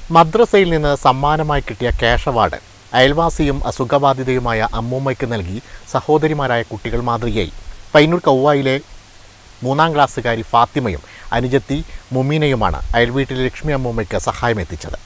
മദ്രസയിൽ നിന്ന് സമ്മാനമായി കിട്ടിയ ക്യാഷ് അവാർഡ് അയൽവാസിയും അസുഖബാധിതയുമായ അമ്മൂമ്മയ്ക്ക് നൽകി സഹോദരിമാരായ കുട്ടികൾ മാതൃകയായി പൈനൂർ കൗവായിലെ മൂന്നാം ക്ലാസ്സുകാരി ഫാത്തിമയും അനുജത്തി മുമീനയുമാണ് അയൽവീട്ടിലെ ലക്ഷ്മി അമ്മൂമ്മയ്ക്ക് സഹായം എത്തിച്ചത്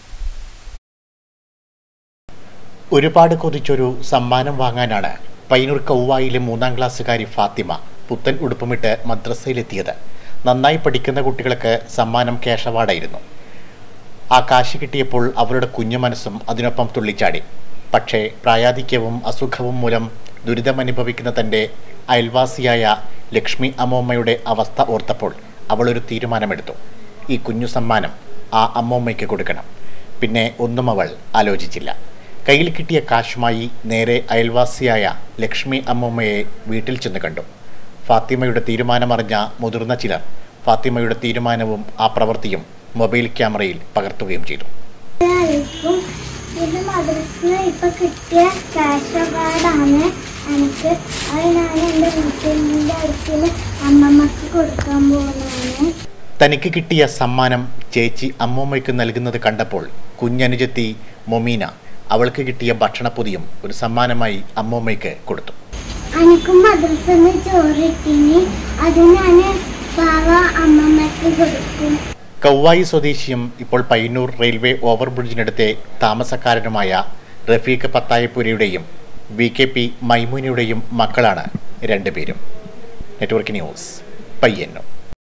ഒരുപാട് കൊതിച്ചൊരു സമ്മാനം വാങ്ങാനാണ് പൈനൂർ കൗവായിലെ മൂന്നാം ക്ലാസ്സുകാരി ഫാത്തിമ പുത്തൻ ഉടുപ്പുമിട്ട് മദ്രസയിലെത്തിയത് നന്നായി പഠിക്കുന്ന കുട്ടികൾക്ക് സമ്മാനം ക്യാഷ് അവാർഡായിരുന്നു ആ കാശ് കിട്ടിയപ്പോൾ അവരുടെ കുഞ്ഞു മനസ്സും അതിനൊപ്പം തുള്ളിച്ചാടി പക്ഷേ പ്രായാധിക്യവും അസുഖവും മൂലം ദുരിതമനുഭവിക്കുന്ന തൻ്റെ അയൽവാസിയായ ലക്ഷ്മി അമ്മൂമ്മയുടെ അവസ്ഥ ഓർത്തപ്പോൾ അവളൊരു തീരുമാനമെടുത്തു ഈ കുഞ്ഞു സമ്മാനം ആ അമ്മൂമ്മയ്ക്ക് കൊടുക്കണം പിന്നെ ഒന്നും അവൾ ആലോചിച്ചില്ല കയ്യിൽ കിട്ടിയ കാശുമായി നേരെ അയൽവാസിയായ ലക്ഷ്മി അമ്മൂമ്മയെ വീട്ടിൽ ചെന്ന് കണ്ടു ഫാത്തിമയുടെ തീരുമാനമറിഞ്ഞ മുതിർന്ന ചിലർ ഫാത്തിമയുടെ തീരുമാനവും ആ പ്രവൃത്തിയും മൊബൈൽ ക്യാമറയിൽ പകർത്തുകയും ചെയ്തു എല്ലാവർക്കും ഇത് മദ്രസിന് ഇപ്പൊ കിട്ടിയ ക്യാഷ് അവാർഡാണ് എനിക്ക് അത് ഞാൻ എൻ്റെ വീട്ടിൻ്റെ അടുത്തിൽ അമ്മമ്മക്ക് കൊടുക്കാൻ പോകുന്നതാണ് തനിക്ക് കിട്ടിയ സമ്മാനം ചേച്ചി അമ്മൂമ്മയ്ക്ക് നൽകുന്നത് കണ്ടപ്പോൾ കുഞ്ഞനുജത്തി മൊമീന അവൾക്ക് കിട്ടിയ ഭക്ഷണപ്പൊതിയും ഒരു സമ്മാനമായി അമ്മൂമ്മയ്ക്ക് കൊടുത്തു എനിക്കും മദ്രസിന്ന് ചോറ് കിട്ടീനി അത് ഞാൻ പാവ അമ്മമ്മക്ക് കൊടുക്കും കൗവായി സ്വദേശിയും ഇപ്പോൾ പയ്യന്നൂർ റെയിൽവേ ഓവർബ്രിഡ്ജിനടുത്തെ താമസക്കാരനുമായ റഫീഖ് പത്തായപ്പുരയുടെയും വി കെ പി മൈമൂനയുടെയും മക്കളാണ് രണ്ടുപേരും നെറ്റ്വർക്ക് ന്യൂസ് പയ്യന്നൂർ